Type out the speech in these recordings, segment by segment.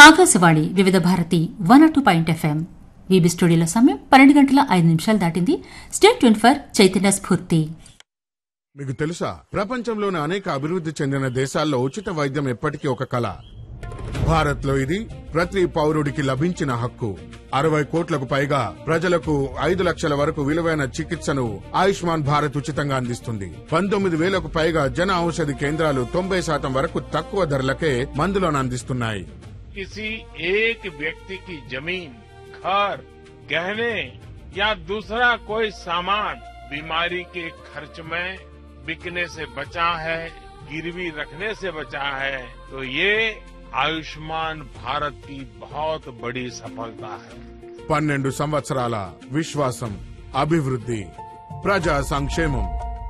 Akashvani Vividh Bharati one two point FM VB స్టూడియోలో సమయం పన్నెండు గంటల ఐదు నిమిషాలు దాటింది స్టేట్ ట్వంటీ ఫర్ చైతన్య స్ఫూర్తి మీకు తెలుసా ప్రపంచంలోని అనేక అభివృద్ధి చెందిన దేశాల్లో ఉచిత వైద్యం ఎప్పటికీ ఒక కళ భారత్ లో ఇది ప్రతి పౌరుడికి లభించిన హక్కు అరవై కోట్లకు పైగా ప్రజలకు ఐదు లక్షల వరకు విలువైన చికిత్సను ఆయుష్మాన్ భారత్ ఉచితంగా అందిస్తుంది పంతొమ్మిది వేలకు పైగా జన ఔషధి కేంద్రాలు తొంభై శాతం వరకు తక్కువ ధరలకే మందులను అందిస్తున్నాయి किसी एक व्यक्ति की जमीन घर गहने या दूसरा कोई सामान बीमारी के खर्च में बिकने से बचा है गिरवी रखने से बचा है तो ये आयुष्मान भारत की बहुत बड़ी सफलता है పన్నెండు సంవత్సరాల విశ్వాసం అభివృద్ధి ప్రజా సంక్షేమం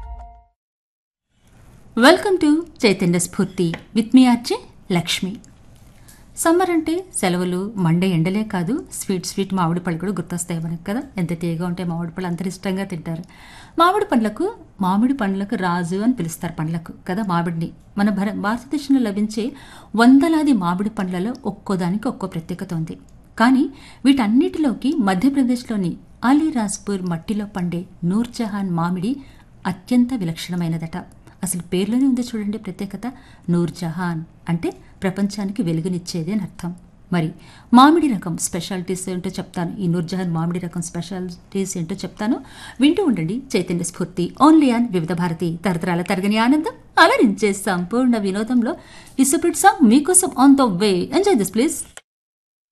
welcome to Chaitanya Spoorthi with me RJ Lakshmi summer అంటే సెలవులు మండే ఎండలే కాదు స్వీట్ స్వీట్ మామిడి పళ్ళు కూడా గుర్తొస్తాయి మనకు కదా ఎంత తీయగా ఉంటే మామిడి పళ్ళు అందరు ఇష్టంగా తింటారు మామిడి పండ్లకు మామిడి పండ్లకు రాజు అని పిలుస్తారు పండ్లకు కదా మామిడిని మన భర భారతదేశంలో లభించే వందలాది మామిడి పండ్లలో ఒక్కోదానికి ఒక్కో ప్రత్యేకత ఉంది కానీ వీటన్నిటిలోకి మధ్యప్రదేశ్లోని అలీరాజ్పూర్ మట్టిలో పండే నూర్జహాన్ మామిడి అత్యంత విలక్షణమైనదట అసలు పేర్లోనే ఉంది చూడండి ప్రత్యేకత నూర్జహాన్ అంటే ప్రపంచానికి వెలుగునిచ్చేది అని అర్థం మరి మామిడి రకం స్పెషాలిటీస్ ఏంటో చెప్తాను ఈ నూర్జహాన్ మామిడి రకం స్పెషాలిటీస్ ఏంటో చెప్తాను వింటూ ఉండండి చైతన్య స్ఫూర్తి ఓన్లీ ఆన్ వివిధ భారతి తరతరాల తరగని ఆనందం అలరించే సంపూర్ణ వినోదంలో ఈ సూపర్ సాంగ్ మీకోసం on the way enjoy this please